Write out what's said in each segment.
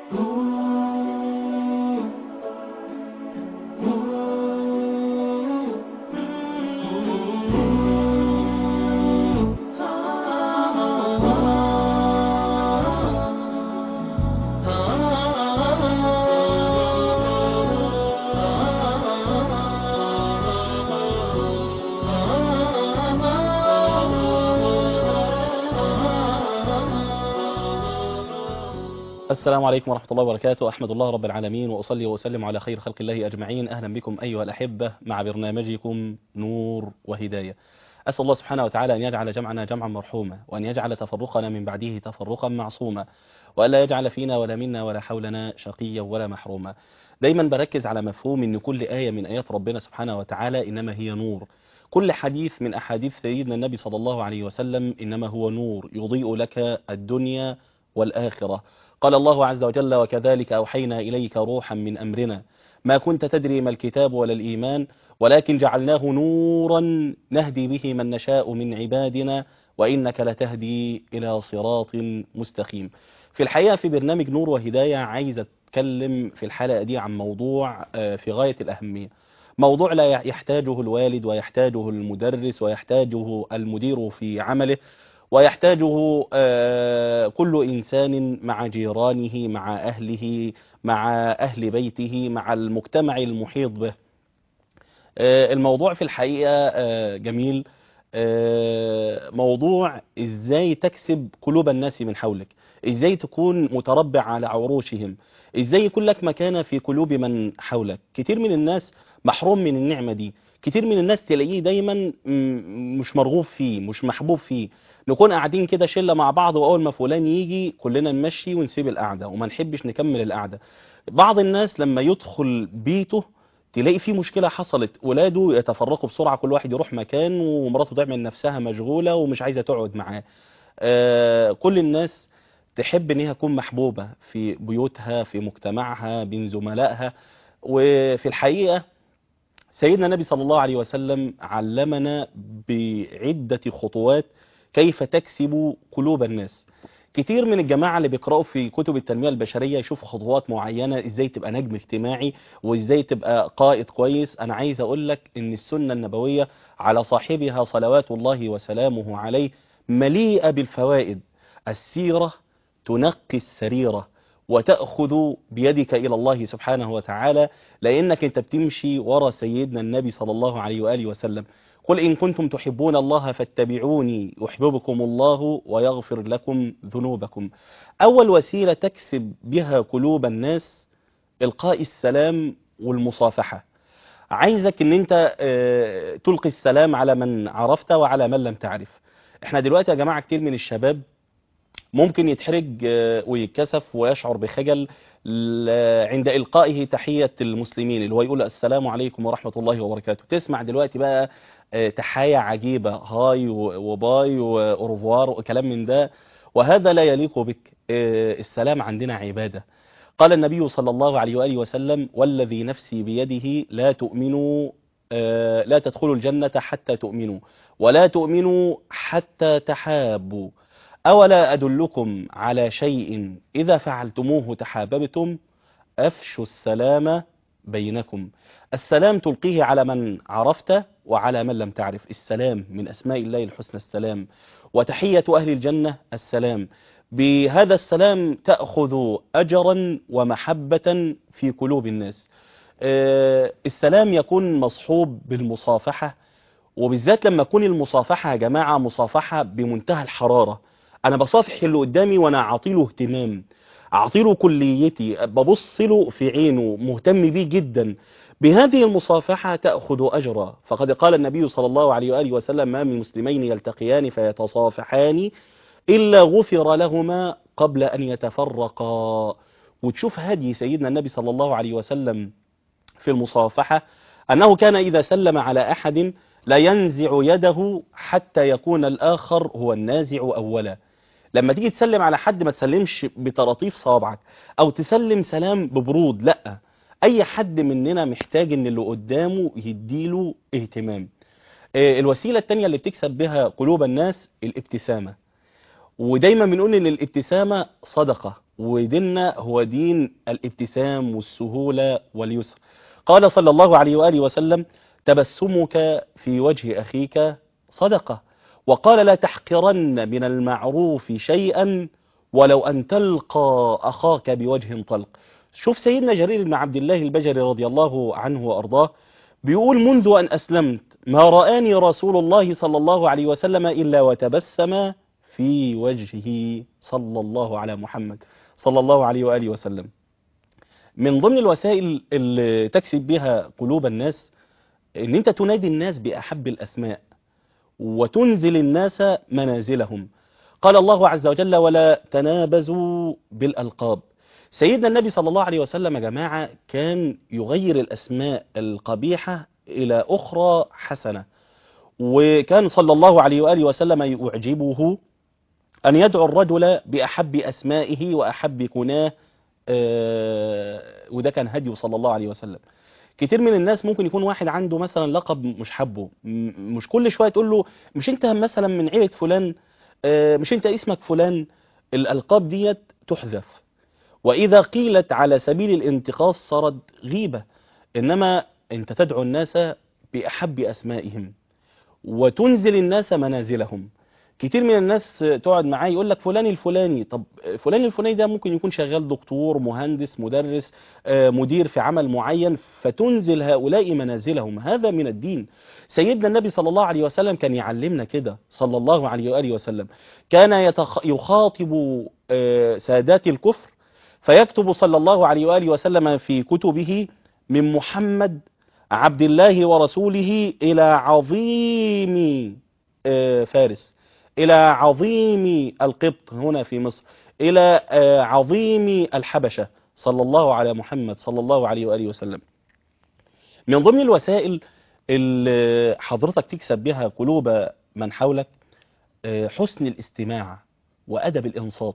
السلام عليكم ورحمة الله وبركاته أحمد الله رب العالمين وأصلي وأسلم على خير خلق الله أجمعين أهلا بكم أيها الأحبة مع برنامجكم نور وهداية أسأل الله سبحانه وتعالى أن يجعل جمعنا جمعا مرحوما وأن يجعل تفرقنا من بعده تفرقا معصوما وألا يجعل فينا ولا منا ولا حولنا شقيا ولا محروما دايما بركز على مفهوم أن كل آية من آيات ربنا سبحانه وتعالى إنما هي نور كل حديث من أحاديث سيدنا النبي صلى الله عليه وسلم إنما هو نور يضيء لك الدنيا والآخرة قال الله عز وجل وكذلك أوحينا إليك روحا من أمرنا ما كنت تدري ما الكتاب ولا الإيمان ولكن جعلناه نورا نهدي به من نشاء من عبادنا وإنك لتهدي إلى صراط مستقيم في الحقيقة في برنامج نور وهداية عايز أتكلم في الحلقة دي عن موضوع في غاية الأهمية موضوع لا يحتاجه الوالد ويحتاجه المدرس ويحتاجه المدير في عمله ويحتاجه كل إنسان مع جيرانه مع أهله مع أهل بيته مع المجتمع المحيط به الموضوع في الحقيقة جميل موضوع إزاي تكسب قلوب الناس من حولك إزاي تكون متربع على عروشهم إزاي يكون لك مكانة في قلوب من حولك كتير من الناس محروم من النعمة دي كتير من الناس تلاقيه دايما مش مرغوب فيه مش محبوب فيه نكون قاعدين كده شله مع بعض واول ما فلان يجي كلنا نمشي ونسيب القعده وما نحبش نكمل القعده بعض الناس لما يدخل بيته تلاقي فيه مشكله حصلت ولاده يتفرقوا بسرعه كل واحد يروح مكان ومراته تعمل نفسها مشغوله ومش عايزه تقعد معاه آه كل الناس تحب ان هي تكون محبوبه في بيوتها في مجتمعها بين زملائها وفي الحقيقه سيدنا النبي صلى الله عليه وسلم علمنا بعده خطوات كيف تكسب قلوب الناس كتير من الجماعة اللي بيقرأوا في كتب التنمية البشرية يشوفوا خطوات معينة ازاي تبقى نجم اجتماعي وازاي تبقى قائد كويس انا عايز اقول لك ان السنة النبوية على صاحبها صلوات الله وسلامه عليه مليئة بالفوائد السيرة تنقي السريرة وتأخذ بيدك إلى الله سبحانه وتعالى لأنك أنت بتمشي ورا سيدنا النبي صلى الله عليه وآله وسلم قل إن كنتم تحبون الله فاتبعوني يحببكم الله ويغفر لكم ذنوبكم أول وسيلة تكسب بها قلوب الناس إلقاء السلام والمصافحة عايزك ان انت تلقي السلام على من عرفت وعلى من لم تعرف احنا دلوقتي يا جماعة كتير من الشباب ممكن يتحرج ويتكسف ويشعر بخجل عند إلقائه تحية المسلمين اللي هو يقول السلام عليكم ورحمة الله وبركاته تسمع دلوقتي بقى تحايا عجيبة هاي وباي وأوروفوار وكلام من ده وهذا لا يليق بك السلام عندنا عبادة قال النبي صلى الله عليه وآله وسلم والذي نفسي بيده لا تؤمنوا لا تدخلوا الجنة حتى تؤمنوا ولا تؤمنوا حتى تحابوا أولا أدلكم على شيء إذا فعلتموه تحاببتم أفشوا السلام بينكم السلام تلقيه على من عرفت وعلى من لم تعرف السلام من أسماء الله الحسنى السلام وتحية أهل الجنة السلام بهذا السلام تأخذ أجرا ومحبة في قلوب الناس السلام يكون مصحوب بالمصافحة وبالذات لما تكون المصافحة يا جماعة مصافحة بمنتهى الحرارة أنا بصافح اللي قدامي وأنا أعطيله اهتمام أعطيله كليتي ببص له في عينه مهتم بيه جدا بهذه المصافحة تأخذ أجرا فقد قال النبي صلى الله عليه وآله وسلم ما من مسلمين يلتقيان فيتصافحان إلا غفر لهما قبل أن يتفرقا وتشوف هدي سيدنا النبي صلى الله عليه وسلم في المصافحة أنه كان إذا سلم على أحد لا ينزع يده حتى يكون الآخر هو النازع أولا لما تيجي تسلم على حد ما تسلمش بطراطيف صوابعك أو تسلم سلام ببرود لأ أي حد مننا محتاج أن اللي قدامه يديله اهتمام الوسيلة التانية اللي بتكسب بها قلوب الناس الابتسامة ودايما بنقول ان الابتسامة صدقة وديننا هو دين الابتسام والسهولة واليسر قال صلى الله عليه وآله وسلم تبسمك في وجه أخيك صدقة وقال لا تحقرن من المعروف شيئا ولو أن تلقى أخاك بوجه طلق شوف سيدنا جرير بن عبد الله البجري رضي الله عنه وأرضاه بيقول منذ أن أسلمت ما رآني رسول الله صلى الله عليه وسلم إلا وتبسم في وجهه صلى الله على محمد صلى الله عليه وآله وسلم من ضمن الوسائل اللي تكسب بها قلوب الناس ان انت تنادي الناس بأحب الأسماء وتنزل الناس منازلهم قال الله عز وجل ولا تنابزوا بالألقاب سيدنا النبي صلى الله عليه وسلم يا جماعة كان يغير الأسماء القبيحة إلى أخرى حسنة وكان صلى الله عليه وآله وسلم يعجبه أن يدعو الرجل بأحب أسمائه وأحب كناه آه، وده كان هديه صلى الله عليه وسلم كتير من الناس ممكن يكون واحد عنده مثلا لقب مش حبه م- مش كل شوية تقول له مش انت مثلا من عيلة فلان آه، مش انت اسمك فلان الألقاب ديت تحذف وإذا قيلت على سبيل الانتقاص صارت غيبة إنما أنت تدعو الناس بأحب أسمائهم وتنزل الناس منازلهم كتير من الناس تقعد معاه يقول لك فلان الفلاني طب فلان الفلاني ده ممكن يكون شغال دكتور مهندس مدرس آه، مدير في عمل معين فتنزل هؤلاء منازلهم هذا من الدين سيدنا النبي صلى الله عليه وسلم كان يعلمنا كده صلى الله عليه وآله وسلم كان يتخ... يخاطب آه، سادات الكفر فيكتب صلى الله عليه وآله وسلم في كتبه من محمد عبد الله ورسوله إلى عظيم آه، فارس إلى عظيم القبط هنا في مصر إلى آه، عظيم الحبشة صلى الله على محمد صلى الله عليه وآله وسلم من ضمن الوسائل اللي حضرتك تكسب بها قلوب من حولك آه، حسن الاستماع وأدب الإنصات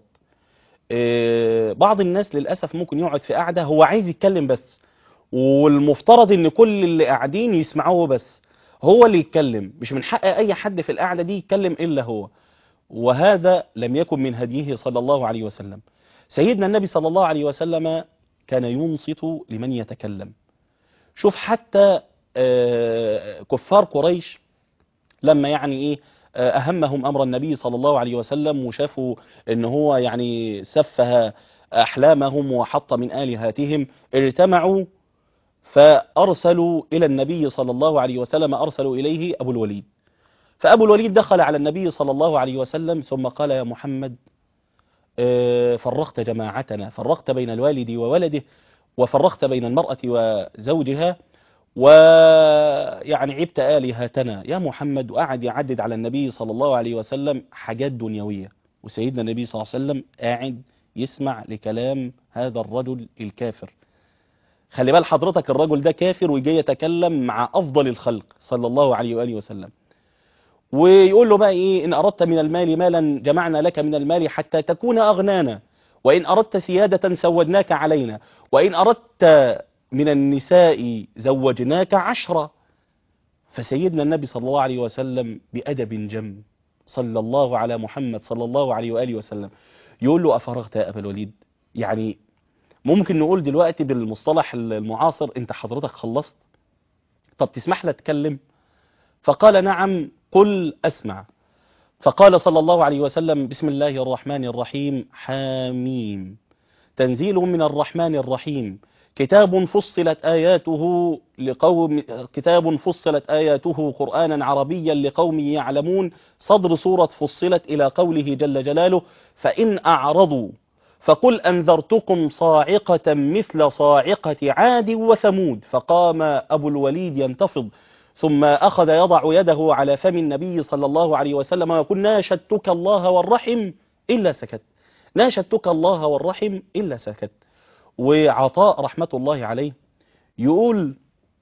آه، بعض الناس للأسف ممكن يقعد في قعدة هو عايز يتكلم بس والمفترض ان كل اللي قاعدين يسمعوه بس هو اللي يتكلم مش من حق اي حد في القعدة دي يتكلم الا هو وهذا لم يكن من هديه صلى الله عليه وسلم سيدنا النبي صلى الله عليه وسلم كان ينصت لمن يتكلم شوف حتى آه، كفار قريش لما يعني ايه آه، اهمهم امر النبي صلى الله عليه وسلم وشافوا ان هو يعني سفه احلامهم وحط من الهاتهم اجتمعوا فارسلوا الى النبي صلى الله عليه وسلم ارسلوا اليه ابو الوليد فابو الوليد دخل على النبي صلى الله عليه وسلم ثم قال يا محمد آه، فرقت جماعتنا فرقت بين الوالد وولده وفرقت بين المرأة وزوجها ويعني عبت آلهتنا يا محمد وقعد يعدد على النبي صلى الله عليه وسلم حاجات دنيوية وسيدنا النبي صلى الله عليه وسلم قاعد يسمع لكلام هذا الرجل الكافر خلي بال حضرتك الرجل ده كافر ويجي يتكلم مع أفضل الخلق صلى الله عليه وآله وسلم ويقول له بقى إيه إن أردت من المال مالا جمعنا لك من المال حتى تكون أغنانا وإن أردت سيادة سودناك علينا وإن أردت من النساء زوجناك عشرة فسيدنا النبي صلى الله عليه وسلم بأدب جم صلى الله على محمد صلى الله عليه وآله وسلم يقول له أفرغت يا أبا الوليد يعني ممكن نقول دلوقتي بالمصطلح المعاصر انت حضرتك خلصت طب تسمح لي اتكلم فقال نعم قل أسمع فقال صلى الله عليه وسلم بسم الله الرحمن الرحيم حاميم تنزيل من الرحمن الرحيم كتاب فصلت آياته لقوم كتاب فصلت آياته قرآنا عربيا لقوم يعلمون صدر سورة فصلت إلى قوله جل جلاله فإن أعرضوا فقل أنذرتكم صاعقة مثل صاعقة عاد وثمود فقام أبو الوليد ينتفض ثم أخذ يضع يده على فم النبي صلى الله عليه وسلم ويقول ناشدتك الله والرحم إلا سكت ناشدتك الله والرحم إلا سكت وعطاء رحمة الله عليه يقول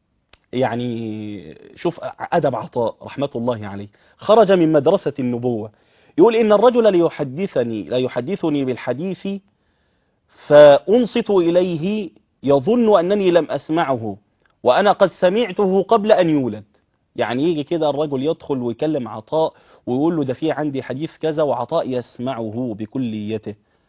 يعني شوف أدب عطاء رحمة الله عليه خرج من مدرسة النبوة يقول إن الرجل ليحدثني لا يحدثني بالحديث فأنصت إليه يظن أنني لم أسمعه وأنا قد سمعته قبل أن يولد يعني يجي كده الرجل يدخل ويكلم عطاء ويقول له ده في عندي حديث كذا وعطاء يسمعه بكليته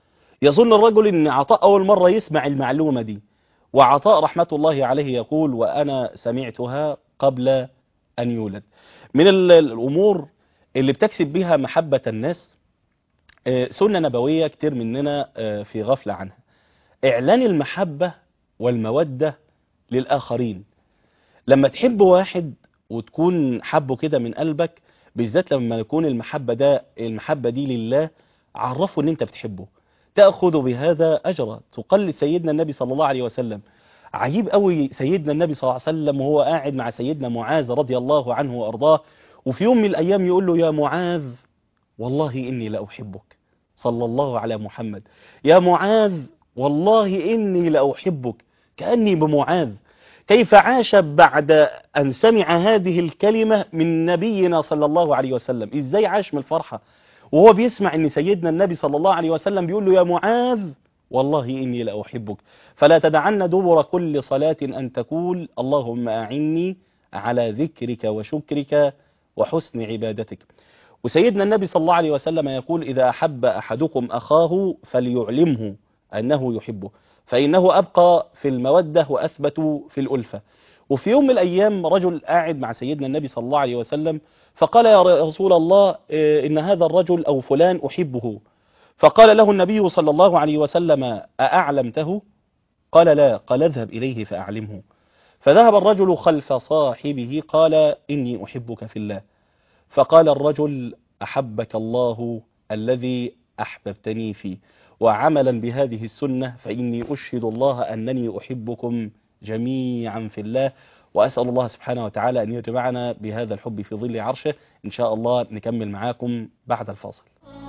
يظن الرجل ان عطاء اول مرة يسمع المعلومة دي وعطاء رحمة الله عليه يقول وانا سمعتها قبل ان يولد من ال- الامور اللي بتكسب بها محبة الناس آه، سنة نبوية كتير مننا آه، في غفلة عنها اعلان المحبة والمودة للاخرين لما تحب واحد وتكون حبه كده من قلبك بالذات لما يكون المحبة ده المحبة دي لله عرفه ان انت بتحبه تأخذ بهذا أجرا تقلد سيدنا النبي صلى الله عليه وسلم عجيب قوي سيدنا النبي صلى الله عليه وسلم وهو قاعد مع سيدنا معاذ رضي الله عنه وأرضاه وفي يوم من الأيام يقول له يا معاذ والله إني لأحبك صلى الله على محمد يا معاذ والله إني لأحبك كأني بمعاذ كيف عاش بعد أن سمع هذه الكلمة من نبينا صلى الله عليه وسلم إزاي عاش من الفرحة وهو بيسمع أن سيدنا النبي صلى الله عليه وسلم بيقول له يا معاذ والله إني لأحبك فلا تدعن دبر كل صلاة أن تقول اللهم أعني على ذكرك وشكرك وحسن عبادتك وسيدنا النبي صلى الله عليه وسلم يقول إذا أحب أحدكم أخاه فليعلمه أنه يحبه فإنه أبقى في المودة وأثبت في الألفة وفي يوم من الأيام رجل قاعد مع سيدنا النبي صلى الله عليه وسلم فقال يا رسول الله إيه، إن هذا الرجل أو فلان أحبه فقال له النبي صلى الله عليه وسلم أأعلمته قال لا قال اذهب إليه فأعلمه فذهب الرجل خلف صاحبه قال إني أحبك في الله فقال الرجل أحبك الله الذي أحببتني فيه وعملا بهذه السنة فإني أشهد الله أنني أحبكم جميعا في الله وأسأل الله سبحانه وتعالى أن يجمعنا بهذا الحب في ظل عرشه إن شاء الله نكمل معاكم بعد الفاصل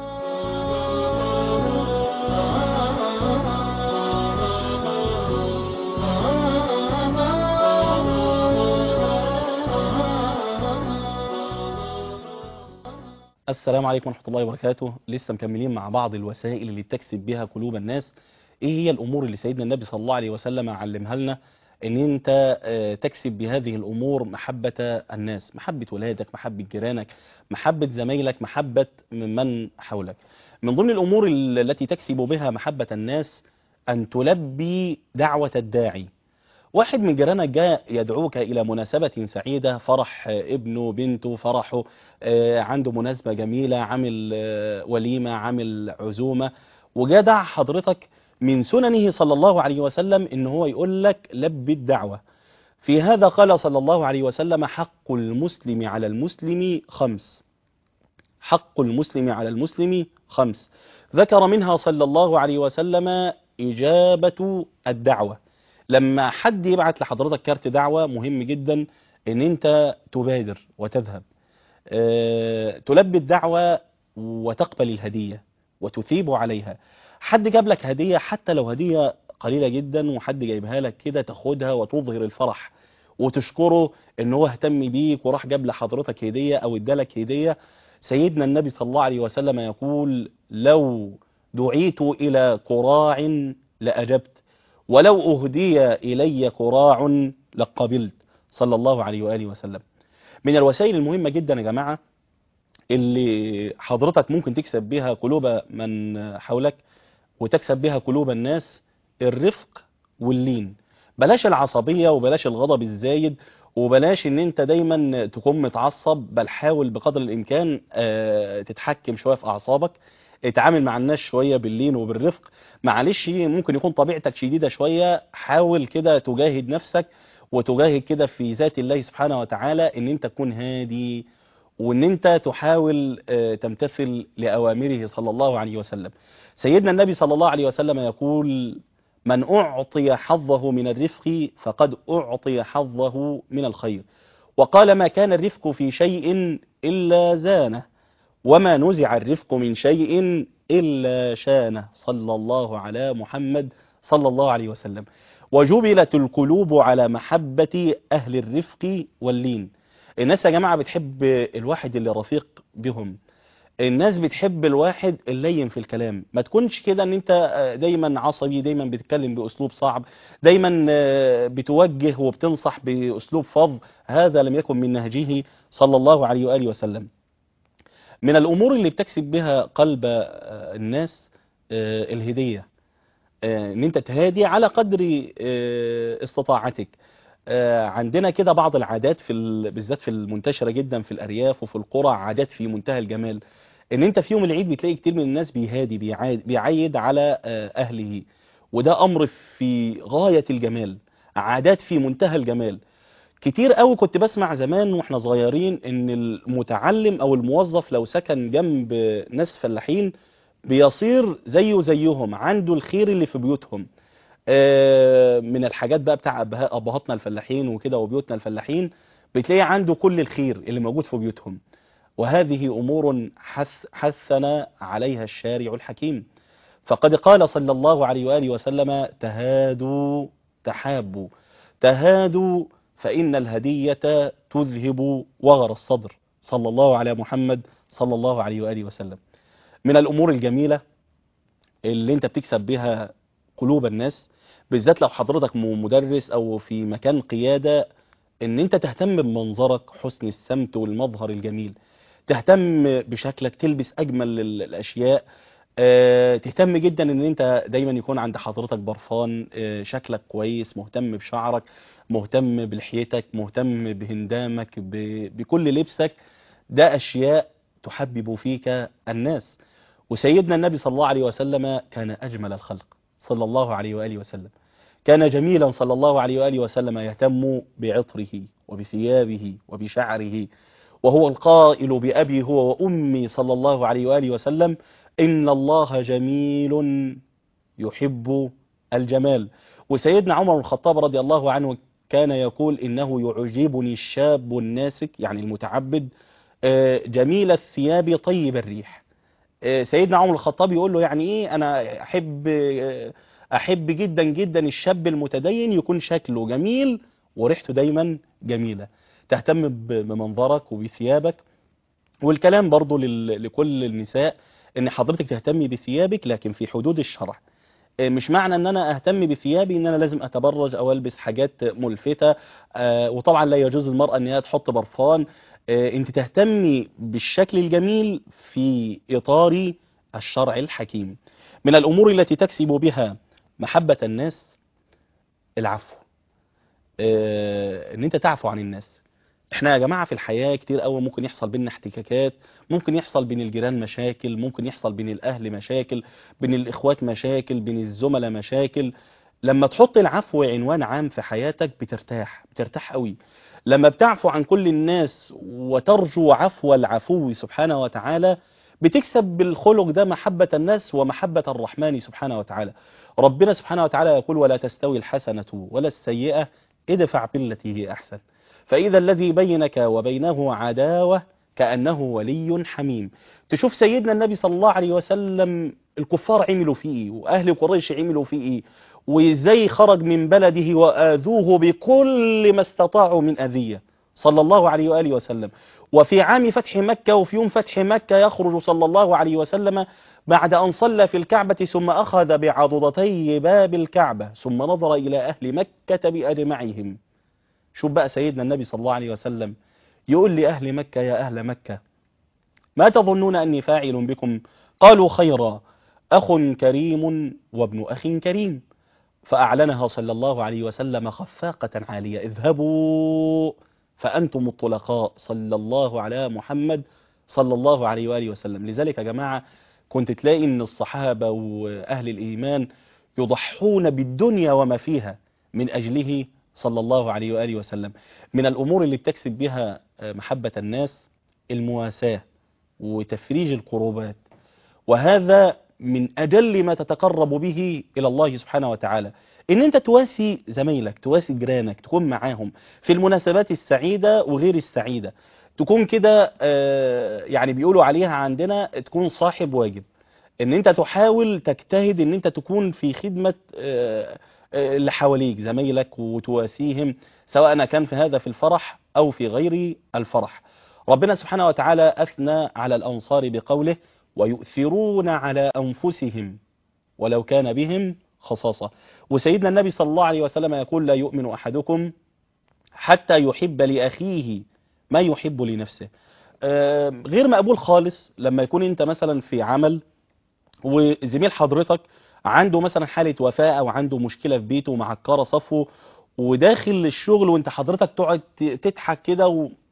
السلام عليكم ورحمة الله وبركاته لسه مكملين مع بعض الوسائل اللي بتكسب بها قلوب الناس ايه هي الامور اللي سيدنا النبي صلى الله عليه وسلم علمها لنا ان انت آه، تكسب بهذه الامور محبة الناس محبة ولادك محبة جيرانك محبة زمايلك محبة من حولك من ضمن الامور ال- التي تكسب بها محبة الناس ان تلبي دعوة الداعي واحد من جيرانك جاء يدعوك إلى مناسبة سعيدة فرح آه، ابنه بنته فرحه آه، عنده مناسبة جميلة عامل آه، وليمة عامل عزومة وجاء دعا حضرتك من سننه صلى الله عليه وسلم إن هو يقول لك لبي الدعوة في هذا قال صلى الله عليه وسلم حق المسلم على المسلم خمس حق المسلم على المسلم خمس ذكر منها صلى الله عليه وسلم إجابة الدعوة لما حد يبعت لحضرتك كارت دعوة مهم جدا ان انت تبادر وتذهب آه، تلبي الدعوة وتقبل الهدية وتثيب عليها حد جاب لك هدية حتى لو هدية قليلة جدا وحد جايبها لك كده تاخدها وتظهر الفرح وتشكره ان هو اهتم بيك وراح جاب لحضرتك هدية او ادالك هدية سيدنا النبي صلى الله عليه وسلم يقول لو دعيت الى قراع لأجبت ولو أهدي إلي قراع لقبلت صلى الله عليه وآله وسلم من الوسائل المهمة جدا يا جماعة اللي حضرتك ممكن تكسب بها قلوب من حولك وتكسب بها قلوب الناس الرفق واللين بلاش العصبية وبلاش الغضب الزايد وبلاش ان انت دايما تكون متعصب بل حاول بقدر الامكان آه، تتحكم شوية في اعصابك اتعامل مع الناس شوية باللين وبالرفق معلش ممكن يكون طبيعتك شديدة شوية حاول كده تجاهد نفسك وتجاهد كده في ذات الله سبحانه وتعالى ان انت تكون هادي وان انت تحاول آه، تمتثل لأوامره صلى الله عليه وسلم سيدنا النبي صلى الله عليه وسلم يقول من أعطي حظه من الرفق فقد أعطي حظه من الخير وقال ما كان الرفق في شيء إلا زانه وما نزع الرفق من شيء إلا شانه صلى الله على محمد صلى الله عليه وسلم وجبلت القلوب على محبة أهل الرفق واللين الناس يا جماعة بتحب الواحد اللي رفيق بهم الناس بتحب الواحد اللين في الكلام ما تكونش كده ان انت آه، دايما عصبي دايما بتتكلم باسلوب صعب دايما آه، بتوجه وبتنصح باسلوب فظ هذا لم يكن من نهجه صلى الله عليه وآله وسلم من الأمور اللي بتكسب بها قلب آه، الناس آه، الهدية آه، ان انت تهادي على قدر آه، استطاعتك آه، عندنا كده بعض العادات في ال... بالذات في المنتشرة جدا في الأرياف وفي القرى عادات في منتهى الجمال ان انت في يوم العيد بتلاقي كتير من الناس بيهادي بيعايد, بيعيد على آه، أهله وده أمر في غاية الجمال عادات في منتهى الجمال كتير قوي كنت بسمع زمان واحنا صغيرين ان المتعلم او الموظف لو سكن جنب ناس فلاحين بيصير زيه زيهم عنده الخير اللي في بيوتهم آه، من الحاجات بقى بتاع أبها- ابهاتنا الفلاحين وكده وبيوتنا الفلاحين بتلاقي عنده كل الخير اللي موجود في بيوتهم وهذه امور حث حثنا عليها الشارع الحكيم فقد قال صلى الله عليه واله وسلم تهادوا تحابوا تهادوا فإن الهدية تذهب وغر الصدر صلى الله على محمد صلى الله عليه وآله وسلم من الأمور الجميلة اللي انت بتكسب بها قلوب الناس بالذات لو حضرتك م- مدرس أو في مكان قيادة ان انت تهتم بمنظرك حسن السمت والمظهر الجميل تهتم بشكلك تلبس أجمل ال- الأشياء آه، تهتم جدا ان انت دايما يكون عند حضرتك برفان آه، شكلك كويس مهتم بشعرك مهتم بلحيتك مهتم بهندامك ب- بكل لبسك ده أشياء تحبب فيك الناس وسيدنا النبي صلى الله عليه وسلم كان أجمل الخلق صلى الله عليه وآله وسلم كان جميلا صلى الله عليه وآله وسلم يهتم بعطره وبثيابه وبشعره وهو القائل بأبي هو وأمي صلى الله عليه وآله وسلم إن الله جميل يحب الجمال وسيدنا عمر بن الخطاب رضي الله عنه كان يقول إنه يعجبني الشاب الناسك يعني المتعبد آه، جميل الثياب طيب الريح آه، سيدنا عمر الخطاب يقول له يعني ايه انا احب آه، احب جدا جدا الشاب المتدين يكون شكله جميل وريحته دايما جميلة تهتم ب- بمنظرك وبثيابك والكلام برضو لل- لكل النساء ان حضرتك تهتمي بثيابك لكن في حدود الشرع آه، مش معنى ان انا اهتم بثيابي ان انا لازم اتبرج او البس حاجات ملفتة آه، وطبعا لا يجوز للمرأة ان هي تحط برفان آه، انت تهتمي بالشكل الجميل في اطار الشرع الحكيم من الامور التي تكسب بها محبة الناس العفو آه، ان انت تعفو عن الناس احنا يا جماعة في الحياة كتير قوي ممكن يحصل بينا احتكاكات ممكن يحصل بين الجيران مشاكل ممكن يحصل بين الاهل مشاكل بين الاخوات مشاكل بين الزملاء مشاكل لما تحط العفو عنوان عام في حياتك بترتاح بترتاح قوي لما بتعفو عن كل الناس وترجو عفو العفو سبحانه وتعالى بتكسب بالخلق ده محبة الناس ومحبة الرحمن سبحانه وتعالى ربنا سبحانه وتعالى يقول ولا تستوي الحسنة ولا السيئة ادفع بالتي هي أحسن فإذا الذي بينك وبينه عداوة كأنه ولي حميم تشوف سيدنا النبي صلى الله عليه وسلم الكفار عملوا فيه إيه وأهل قريش عملوا فيه إيه وإزاي خرج من بلده وآذوه بكل ما استطاعوا من أذية صلى الله عليه وآله وسلم وفي عام فتح مكة وفي يوم فتح مكة يخرج صلى الله عليه وسلم بعد أن صلى في الكعبة ثم أخذ بعضدتي باب الكعبة ثم نظر إلى أهل مكة بأجمعهم شوف بقى سيدنا النبي صلى الله عليه وسلم يقول لأهل مكة يا أهل مكة ما تظنون أني فاعل بكم قالوا خيرا أخ كريم وابن أخ كريم فأعلنها صلى الله عليه وسلم خفاقة عالية اذهبوا فأنتم الطلقاء صلى الله على محمد صلى الله عليه وآله وسلم لذلك يا جماعة كنت تلاقي أن الصحابة وأهل الإيمان يضحون بالدنيا وما فيها من أجله صلى الله عليه وآله وسلم من الأمور اللي بتكسب بها محبة الناس المواساة وتفريج الكروبات وهذا من أجل ما تتقرب به إلى الله سبحانه وتعالى إن أنت تواسي زمايلك تواسي جيرانك تكون معاهم في المناسبات السعيدة وغير السعيدة تكون كده آه، يعني بيقولوا عليها عندنا تكون صاحب واجب ان انت تحاول تجتهد ان انت تكون في خدمة آه، آه، اللي حواليك زمايلك وتواسيهم سواء كان في هذا في الفرح او في غير الفرح ربنا سبحانه وتعالى اثنى على الانصار بقوله ويؤثرون على انفسهم ولو كان بهم خصاصة وسيدنا النبي صلى الله عليه وسلم يقول لا يؤمن احدكم حتى يحب لاخيه ما يحب لنفسه آه، غير مقبول خالص لما يكون انت مثلا في عمل وزميل حضرتك عنده مثلا حالة وفاة او عنده مشكلة في بيته ومعكرة صفه وداخل الشغل وانت حضرتك تقعد ت- تضحك كده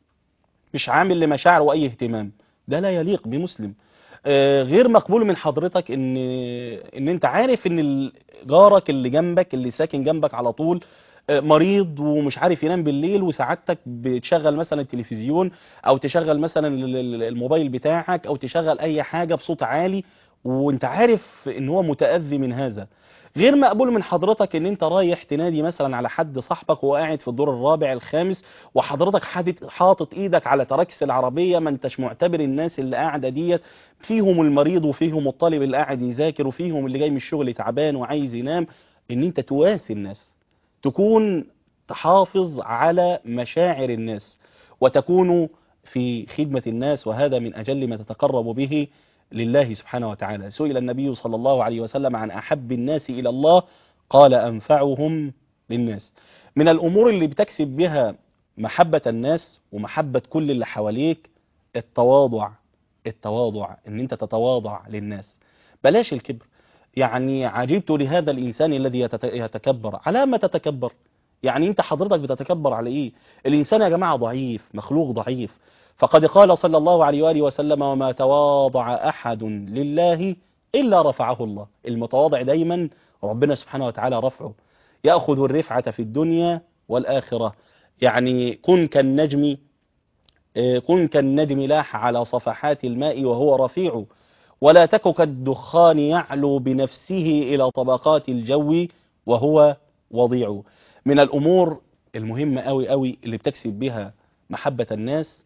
ومش عامل لمشاعره اي اهتمام ده لا يليق بمسلم آه، غير مقبول من حضرتك ان ان انت عارف ان ال- جارك اللي جنبك اللي ساكن جنبك على طول آه، مريض ومش عارف ينام بالليل وسعادتك بتشغل مثلا التلفزيون او تشغل مثلا ال- ال- الموبايل بتاعك او تشغل اي حاجة بصوت عالي وانت عارف ان هو متأذي من هذا غير مقبول من حضرتك ان انت رايح تنادي مثلا على حد صاحبك وهو قاعد في الدور الرابع الخامس وحضرتك حاطط حاطط ايدك على تراكس العربية ما انتش معتبر الناس اللي قاعدة ديت فيهم المريض وفيهم الطالب اللي قاعد يذاكر وفيهم اللي جاي من الشغل تعبان وعايز ينام ان انت تواسي الناس تكون تحافظ على مشاعر الناس وتكون في خدمة الناس وهذا من أجل ما تتقرب به لله سبحانه وتعالى سئل النبي صلى الله عليه وسلم عن أحب الناس إلى الله قال أنفعهم للناس من الأمور اللي بتكسب بها محبة الناس ومحبة كل اللي حواليك التواضع التواضع ان انت تتواضع للناس بلاش الكبر يعني عجبت لهذا الإنسان الذي يتت- يتكبر على ما تتكبر يعني انت حضرتك بتتكبر على ايه الإنسان يا جماعة ضعيف مخلوق ضعيف فقد قال صلى الله عليه وآله وسلم وما تواضع أحد لله إلا رفعه الله المتواضع دايما ربنا سبحانه وتعالى رفعه يأخذ الرفعة في الدنيا والآخرة يعني كن كالنجم آه، كن كالنجم لاح على صفحات الماء وهو رفيع ولا تك كالدخان يعلو بنفسه إلى طبقات الجو وهو وضيع من الأمور المهمة أوي أوي اللي بتكسب بها محبة الناس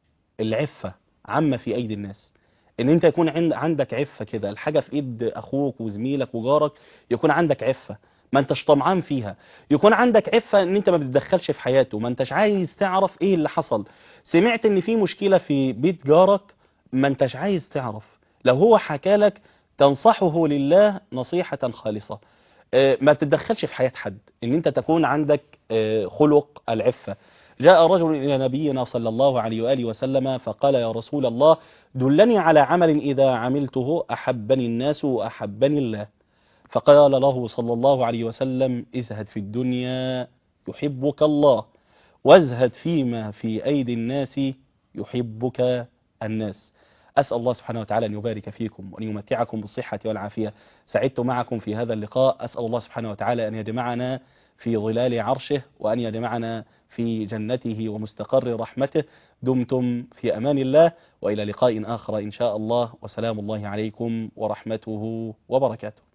العفة عامة في أيدي الناس ان انت يكون عند عندك عفة كده الحاجة في ايد اخوك وزميلك وجارك يكون عندك عفة ما انتش طمعان فيها يكون عندك عفة ان انت ما بتدخلش في حياته ما انتش عايز تعرف ايه اللي حصل سمعت ان في مشكلة في بيت جارك ما انتش عايز تعرف لو هو حكى لك تنصحه لله نصيحة خالصة آه، ما بتتدخلش في حياة حد ان انت تكون عندك آه، خلق العفة جاء رجل إلى نبينا صلى الله عليه وآله وسلم فقال يا رسول الله دلني على عمل إذا عملته أحبني الناس وأحبني الله فقال له صلى الله عليه وسلم ازهد في الدنيا يحبك الله وازهد فيما في أيدي الناس يحبك الناس أسأل الله سبحانه وتعالى أن يبارك فيكم وأن يمتعكم بالصحة والعافية سعدت معكم في هذا اللقاء أسأل الله سبحانه وتعالى أن يجمعنا في ظلال عرشه وأن يجمعنا في جنته ومستقر رحمته دمتم في أمان الله وإلى لقاء آخر إن شاء الله وسلام الله عليكم ورحمته وبركاته